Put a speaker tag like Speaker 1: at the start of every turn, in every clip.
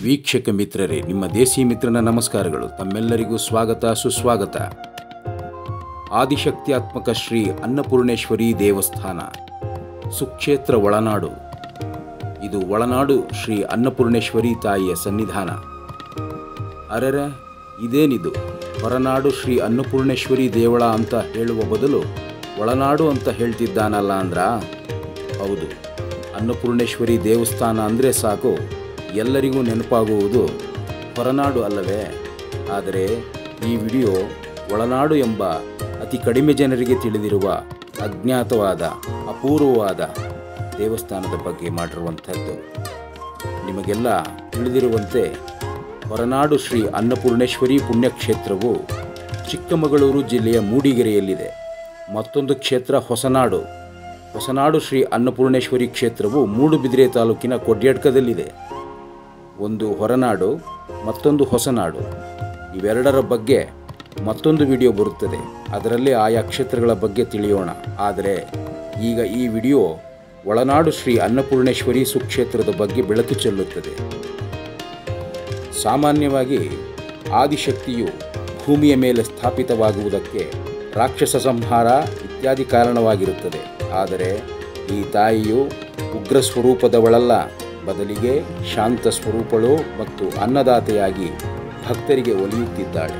Speaker 1: ವೀಕ್ಷಕ ಮಿತ್ರರೇ ನಿಮ್ಮ ದೇಸಿ ಮಿತ್ರನ ನಮಸ್ಕಾರಗಳು ತಮ್ಮೆಲ್ಲರಿಗೂ ಸ್ವಾಗತ ಸುಸ್ವಾಗತ ಆದಿಶಕ್ತ್ಯಾತ್ಮಕ ಶ್ರೀ ಅನ್ನಪೂರ್ಣೇಶ್ವರಿ ದೇವಸ್ಥಾನ ಸುಕ್ಷೇತ್ರ ಒಳನಾಡು ಇದು ಒಳನಾಡು ಶ್ರೀ ಅನ್ನಪೂರ್ಣೇಶ್ವರಿ ತಾಯಿಯ ಸನ್ನಿಧಾನ ಅರೆರೆ ಇದೇನಿದು ಹೊರನಾಡು ಶ್ರೀ ಅನ್ನಪೂರ್ಣೇಶ್ವರಿ ದೇವಳ ಅಂತ ಹೇಳುವ ಬದಲು ಒಳನಾಡು ಅಂತ ಹೇಳ್ತಿದ್ದಾನಲ್ಲ ಅಂದ್ರ ಹೌದು ಅನ್ನಪೂರ್ಣೇಶ್ವರಿ ದೇವಸ್ಥಾನ ಅಂದರೆ ಸಾಕು ಎಲ್ಲರಿಗೂ ನೆನಪಾಗುವುದು ಹೊರನಾಡು ಅಲ್ಲವೇ ಆದರೆ ಈ ವಿಡಿಯೋ ಒಳನಾಡು ಎಂಬ ಅತಿ ಕಡಿಮೆ ಜನರಿಗೆ ತಿಳಿದಿರುವ ಅಜ್ಞಾತವಾದ ಅಪೂರ್ವವಾದ ದೇವಸ್ಥಾನದ ಬಗ್ಗೆ ಮಾಡಿರುವಂಥದ್ದು ನಿಮಗೆಲ್ಲ ತಿಳಿದಿರುವಂತೆ ಹೊರನಾಡು ಶ್ರೀ ಅನ್ನಪೂರ್ಣೇಶ್ವರಿ ಪುಣ್ಯಕ್ಷೇತ್ರವು ಚಿಕ್ಕಮಗಳೂರು ಜಿಲ್ಲೆಯ ಮೂಡಿಗೆರೆಯಲ್ಲಿದೆ ಮತ್ತೊಂದು ಕ್ಷೇತ್ರ ಹೊಸನಾಡು ಹೊಸನಾಡು ಶ್ರೀ ಅನ್ನಪೂರ್ಣೇಶ್ವರಿ ಕ್ಷೇತ್ರವು ಮೂಡುಬಿದಿರೆ ತಾಲೂಕಿನ ಕೊಡ್ಯಡ್ಕದಲ್ಲಿದೆ ಒಂದು ಹೊರನಾಡು ಮತ್ತೊಂದು ಹೊಸನಾಡು ಇವೆರಡರ ಬಗ್ಗೆ ಮತ್ತೊಂದು ವಿಡಿಯೋ ಬರುತ್ತದೆ ಅದರಲ್ಲಿ ಆಯಾ ಕ್ಷೇತ್ರಗಳ ಬಗ್ಗೆ ತಿಳಿಯೋಣ ಆದರೆ ಈಗ ಈ ವಿಡಿಯೋ ಒಳನಾಡು ಶ್ರೀ ಅನ್ನಪೂರ್ಣೇಶ್ವರಿ ಸುಕ್ಷೇತ್ರದ ಬಗ್ಗೆ ಬೆಳಕು ಚೆಲ್ಲುತ್ತದೆ ಸಾಮಾನ್ಯವಾಗಿ ಆದಿಶಕ್ತಿಯು ಭೂಮಿಯ ಮೇಲೆ ಸ್ಥಾಪಿತವಾಗುವುದಕ್ಕೆ ರಾಕ್ಷಸ ಸಂಹಾರ ಇತ್ಯಾದಿ ಕಾರಣವಾಗಿರುತ್ತದೆ ಆದರೆ ಈ ತಾಯಿಯು ಉಗ್ರ ಸ್ವರೂಪದವಳಲ್ಲ ಬದಲಿಗೆ ಶಾಂತ ಸ್ವರೂಪಳು ಮತ್ತು ಅನ್ನದಾತೆಯಾಗಿ ಭಕ್ತರಿಗೆ ಒಲಿಯುತ್ತಿದ್ದಾಳೆ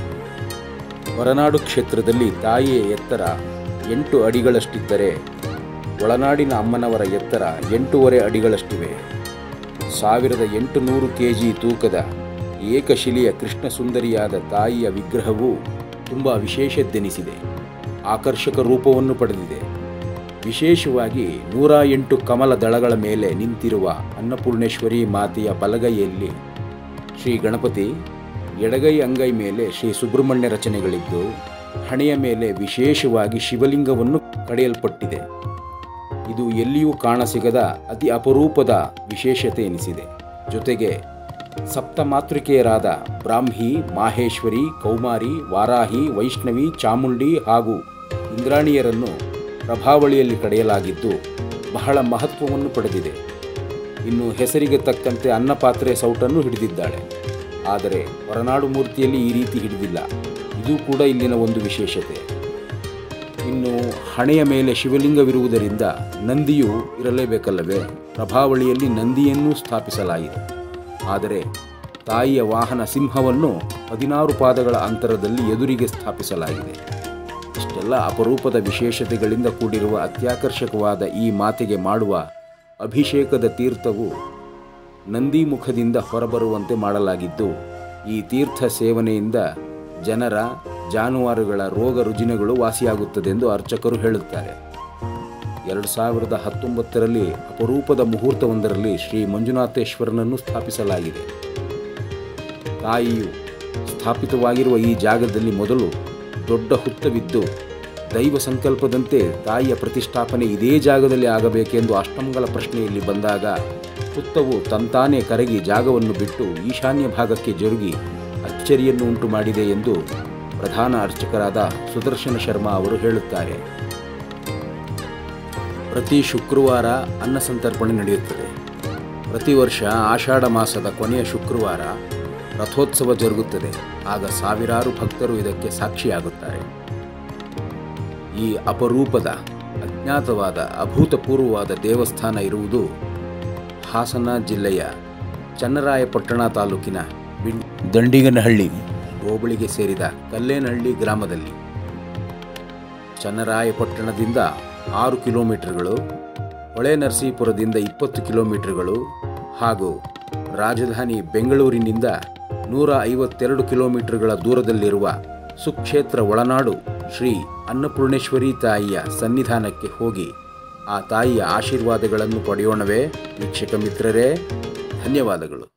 Speaker 1: ಹೊರನಾಡು ಕ್ಷೇತ್ರದಲ್ಲಿ ತಾಯಿಯ ಎತ್ತರ ಎಂಟು ಅಡಿಗಳಷ್ಟಿದ್ದರೆ ಒಳನಾಡಿನ ಅಮ್ಮನವರ ಎತ್ತರ ಎಂಟೂವರೆ ಅಡಿಗಳಷ್ಟಿವೆ ಸಾವಿರದ ಎಂಟುನೂರು ಕೆ ಜಿ ತೂಕದ ಏಕಶಿಲೆಯ ಕೃಷ್ಣ ಸುಂದರಿಯಾದ ತಾಯಿಯ ವಿಗ್ರಹವು ತುಂಬ ವಿಶೇಷದ್ದೆನಿಸಿದೆ ಆಕರ್ಷಕ ರೂಪವನ್ನು ಪಡೆದಿದೆ ವಿಶೇಷವಾಗಿ ನೂರ ಎಂಟು ಕಮಲ ದಳಗಳ ಮೇಲೆ ನಿಂತಿರುವ ಅನ್ನಪೂರ್ಣೇಶ್ವರಿ ಮಾತೆಯ ಬಲಗೈಯಲ್ಲಿ ಶ್ರೀ ಗಣಪತಿ ಎಡಗೈ ಅಂಗೈ ಮೇಲೆ ಶ್ರೀ ಸುಬ್ರಹ್ಮಣ್ಯ ರಚನೆಗಳಿದ್ದು ಹಣೆಯ ಮೇಲೆ ವಿಶೇಷವಾಗಿ ಶಿವಲಿಂಗವನ್ನು ಕಡೆಯಲ್ಪಟ್ಟಿದೆ ಇದು ಎಲ್ಲಿಯೂ ಕಾಣಸಿಗದ ಅತಿ ಅಪರೂಪದ ವಿಶೇಷತೆ ಎನಿಸಿದೆ ಜೊತೆಗೆ ಸಪ್ತ ಮಾತೃಕೆಯರಾದ ಬ್ರಾಹ್ಮಿ ಮಾಹೇಶ್ವರಿ ಕೌಮಾರಿ ವಾರಾಹಿ ವೈಷ್ಣವಿ ಚಾಮುಂಡಿ ಹಾಗೂ ಇಂದ್ರಾಣಿಯರನ್ನು ಪ್ರಭಾವಳಿಯಲ್ಲಿ ಕಡೆಯಲಾಗಿದ್ದು ಬಹಳ ಮಹತ್ವವನ್ನು ಪಡೆದಿದೆ ಇನ್ನು ಹೆಸರಿಗೆ ತಕ್ಕಂತೆ ಅನ್ನಪಾತ್ರೆ ಸೌಟನ್ನು ಹಿಡಿದಿದ್ದಾಳೆ ಆದರೆ ಹೊರನಾಡು ಮೂರ್ತಿಯಲ್ಲಿ ಈ ರೀತಿ ಹಿಡಿದಿಲ್ಲ ಇದು ಕೂಡ ಇಲ್ಲಿನ ಒಂದು ವಿಶೇಷತೆ ಇನ್ನು ಹಣೆಯ ಮೇಲೆ ಶಿವಲಿಂಗವಿರುವುದರಿಂದ ನಂದಿಯು ಇರಲೇಬೇಕಲ್ಲವೇ ಪ್ರಭಾವಳಿಯಲ್ಲಿ ನಂದಿಯನ್ನೂ ಸ್ಥಾಪಿಸಲಾಗಿದೆ ಆದರೆ ತಾಯಿಯ ವಾಹನ ಸಿಂಹವನ್ನು ಹದಿನಾರು ಪಾದಗಳ ಅಂತರದಲ್ಲಿ ಎದುರಿಗೆ ಸ್ಥಾಪಿಸಲಾಗಿದೆ ಇಷ್ಟೆಲ್ಲ ಅಪರೂಪದ ವಿಶೇಷತೆಗಳಿಂದ ಕೂಡಿರುವ ಅತ್ಯಾಕರ್ಷಕವಾದ ಈ ಮಾತೆಗೆ ಮಾಡುವ ಅಭಿಷೇಕದ ತೀರ್ಥವು ನಂದಿ ಮುಖದಿಂದ ಹೊರಬರುವಂತೆ ಮಾಡಲಾಗಿದ್ದು ಈ ತೀರ್ಥ ಸೇವನೆಯಿಂದ ಜನರ ಜಾನುವಾರುಗಳ ರೋಗ ರುಜಿನಗಳು ವಾಸಿಯಾಗುತ್ತದೆಂದು ಅರ್ಚಕರು ಹೇಳುತ್ತಾರೆ ಎರಡು ಸಾವಿರದ ಹತ್ತೊಂಬತ್ತರಲ್ಲಿ ಅಪರೂಪದ ಮುಹೂರ್ತವೊಂದರಲ್ಲಿ ಶ್ರೀ ಮಂಜುನಾಥೇಶ್ವರನನ್ನು ಸ್ಥಾಪಿಸಲಾಗಿದೆ ತಾಯಿಯು ಸ್ಥಾಪಿತವಾಗಿರುವ ಈ ಜಾಗದಲ್ಲಿ ಮೊದಲು ದೊಡ್ಡ ಹುತ್ತವಿದ್ದು ದೈವ ಸಂಕಲ್ಪದಂತೆ ತಾಯಿಯ ಪ್ರತಿಷ್ಠಾಪನೆ ಇದೇ ಜಾಗದಲ್ಲಿ ಆಗಬೇಕೆಂದು ಅಷ್ಟಮಂಗಲ ಪ್ರಶ್ನೆಯಲ್ಲಿ ಬಂದಾಗ ಹುತ್ತವು ತಂತಾನೇ ಕರಗಿ ಜಾಗವನ್ನು ಬಿಟ್ಟು ಈಶಾನ್ಯ ಭಾಗಕ್ಕೆ ಜರುಗಿ ಅಚ್ಚರಿಯನ್ನು ಉಂಟು ಮಾಡಿದೆ ಎಂದು ಪ್ರಧಾನ ಅರ್ಚಕರಾದ ಸುದರ್ಶನ ಶರ್ಮಾ ಅವರು ಹೇಳುತ್ತಾರೆ ಪ್ರತಿ ಶುಕ್ರವಾರ ಅನ್ನ ಸಂತರ್ಪಣೆ ನಡೆಯುತ್ತದೆ ಪ್ರತಿ ವರ್ಷ ಆಷಾಢ ಮಾಸದ ಕೊನೆಯ ಶುಕ್ರವಾರ ರಥೋತ್ಸವ ಜರುಗುತ್ತದೆ ಆಗ ಸಾವಿರಾರು ಭಕ್ತರು ಇದಕ್ಕೆ ಸಾಕ್ಷಿಯಾಗುತ್ತಾರೆ ಈ ಅಪರೂಪದ ಅಜ್ಞಾತವಾದ ಅಭೂತಪೂರ್ವವಾದ ದೇವಸ್ಥಾನ ಇರುವುದು ಹಾಸನ ಜಿಲ್ಲೆಯ ಚನ್ನರಾಯಪಟ್ಟಣ ತಾಲೂಕಿನ ಬಿಣ್ ದಂಡಿಗನಹಳ್ಳಿ ಹೋಬಳಿಗೆ ಸೇರಿದ ಕಲ್ಲೇನಹಳ್ಳಿ ಗ್ರಾಮದಲ್ಲಿ ಚನ್ನರಾಯಪಟ್ಟಣದಿಂದ ಆರು ಕಿಲೋಮೀಟರ್ಗಳು ಹೊಳೆ ನರಸೀಪುರದಿಂದ ಇಪ್ಪತ್ತು ಕಿಲೋಮೀಟರ್ಗಳು ಹಾಗೂ ರಾಜಧಾನಿ ಬೆಂಗಳೂರಿನಿಂದ ನೂರ ಐವತ್ತೆರಡು ಕಿಲೋಮೀಟರ್ಗಳ ದೂರದಲ್ಲಿರುವ ಸುಕ್ಷೇತ್ರ ಒಳನಾಡು ಶ್ರೀ ಅನ್ನಪೂರ್ಣೇಶ್ವರಿ ತಾಯಿಯ ಸನ್ನಿಧಾನಕ್ಕೆ ಹೋಗಿ ಆ ತಾಯಿಯ ಆಶೀರ್ವಾದಗಳನ್ನು ಪಡೆಯೋಣವೇ ವೀಕ್ಷಕ ಮಿತ್ರರೇ ಧನ್ಯವಾದಗಳು